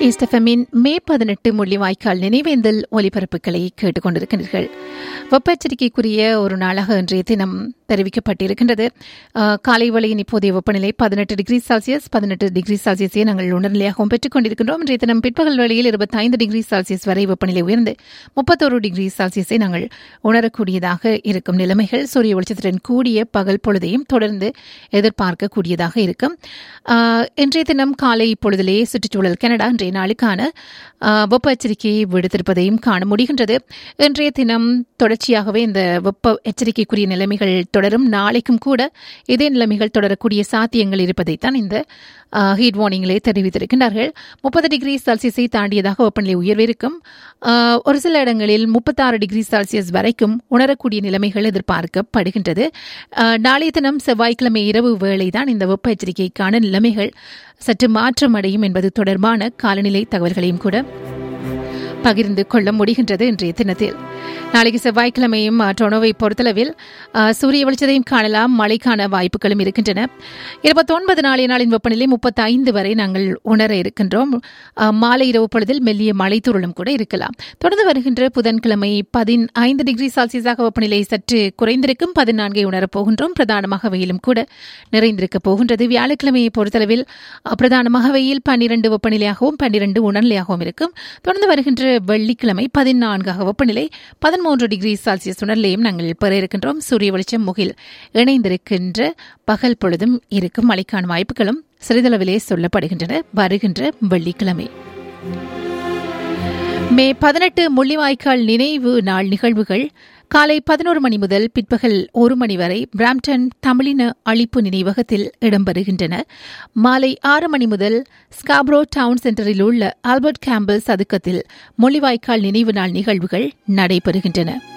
இஸ்டஃபமின் மே பதினெட்டு முள்ளிவாய்க்கால் நினைவேந்தல் ஒலிபரப்புகளை கேட்டுக்கொண்டிருக்கின்றீர்கள் வெப்பெச்சரிக்கைக்குரிய ஒரு நாளாக இன்றைய தினம் தெரிவிக்கப்பட்டிருக்கின்றது அஹ், காலை வேளையின் இப்போதைய வெப்பநிலை பதினெட்டு டிகிரி செல்சியஸ் பதினெட்டு டிகிரி செல்சியஸை நாங்கள் உணர்நிலையாகவும் பெற்றுக் கொண்டிருக்கின்றோம் இன்றைய தினம் பிற்பகல் வேளையில் இருபத்தைந்து டிகிரி செல்சியஸ் வரை வெப்பநிலை உயர்ந்து முப்பத்தோரு டிகிரி செல்சியஸை நாங்கள் உணரக்கூடியதாக இருக்கும் நிலைமைகள் சூரிய வெளிச்சத்துடன் கூடிய பகல் பொழுதையும் தொடர்ந்து எதிர்பார்க்கக்கூடியதாக இருக்கும் அஹ், இன்றைய தினம் காலை பொழுதிலே சுற்றுச்சூழல் கனடா இன்றைய நாளுக்கான அஹ், வெப்ப எச்சரிக்கையை விடுத்திருப்பதையும் காண முடிகின்றது இன்றைய தினம் தொடர்ச்சியாகவே இந்த வெப்ப எச்சரிக்கைக்குரிய நிலைமைகள் தொடரும் நாளைக்கும் கூட இதே நிலைமைகள் தொடரக்கூடிய சாத்தியங்கள் இருப்பதைத்தான் இந்த ஹீட் வார்னிங்கிலே தெரிவித்திருக்கின்றார்கள் முப்பது டிகிரி செல்சியஸை தாண்டியதாக வெப்பநிலை உயர்விருக்கும் அஹ், ஒரு சில இடங்களில் முப்பத்தாறு டிகிரி செல்சியஸ் வரைக்கும் உணரக்கூடிய நிலைமைகள் எதிர்பார்க்கப்படுகின்றது அஹ், நாளைய தினம் செவ்வாய்க்கிழமை இரவு வேளைதான் இந்த வெப்ப எச்சரிக்கைக்கான நிலைமைகள் சற்று மாற்றமடையும் என்பது தொடர்பான காலநிலை தகவல்களையும் கூட பகிர்ந்து கொள்ள முடிகின்றது இன்றைய தினத்தில் நாளைக்கு செவ்வாய்க்கிழமையும் அஹ், டொனோவை பொறுத்தளவில் அஹ், சூரிய வெளிச்சத்தையும் காணலாம் மழைக்கான வாய்ப்புகளும் இருக்கின்றன இருபத்தொன்பது நாளைய நாளின் வெப்பநிலை முப்பத்தைந்து வரை நாங்கள் உணர இருக்கின்றோம் அஹ், மாலை இரவு பொழுதில் மெல்லிய மழைத்தூரலும் கூட இருக்கலாம் தொடர்ந்து வருகின்ற புதன்கிழமை பதினைந்து டிகிரி செல்சியஸாக வெப்பநிலை சற்று குறைந்திருக்கும் பதினான்கை உணரப் போகின்றோம் பிரதானமாக வெயிலும் கூட நிறைந்திருக்க போகின்றது வியாழக்கிழமையை பொறுத்தளவில் அஹ், பிரதானமாக வெயில் பன்னிரண்டு வெப்பநிலையாகவும் பன்னிரண்டு உணர்நிலையாகவும் இருக்கும் தொடர்ந்து வருகின்ற வெள்ளிக்கிழமை பதினான்காக வெப்பநிலை பதிமூன்று டிகிரி செல்சியஸ் உணர்நிலையும் நாங்கள் பெற இருக்கின்றோம் சூரிய வெளிச்சம் முகில் இணைந்திருக்கின்ற பகல் பொழுதும் இருக்கும் மழைக்கான வாய்ப்புகளும் சிறிதளவிலே சொல்லப்படுகின்றன வருகின்ற வெள்ளிக்கிழமை மே பதினெட்டு முள்ளிவாய்க்கால் நினைவு நாள் நிகழ்வுகள் காலை பதினோரு மணி முதல் பிற்பகல் ஒரு மணி வரை பிராம்டன் தமிழின அழிப்பு நினைவகத்தில் இடம்பெறுகின்றன மாலை ஆறு மணி முதல் ஸ்காப்ரோ டவுன் சென்டரில் உள்ள ஆல்பர்ட் கேம்பல் சதுக்கத்தில் முள்ளிவாய்க்கால் நினைவு நாள் நிகழ்வுகள் நடைபெறுகின்றன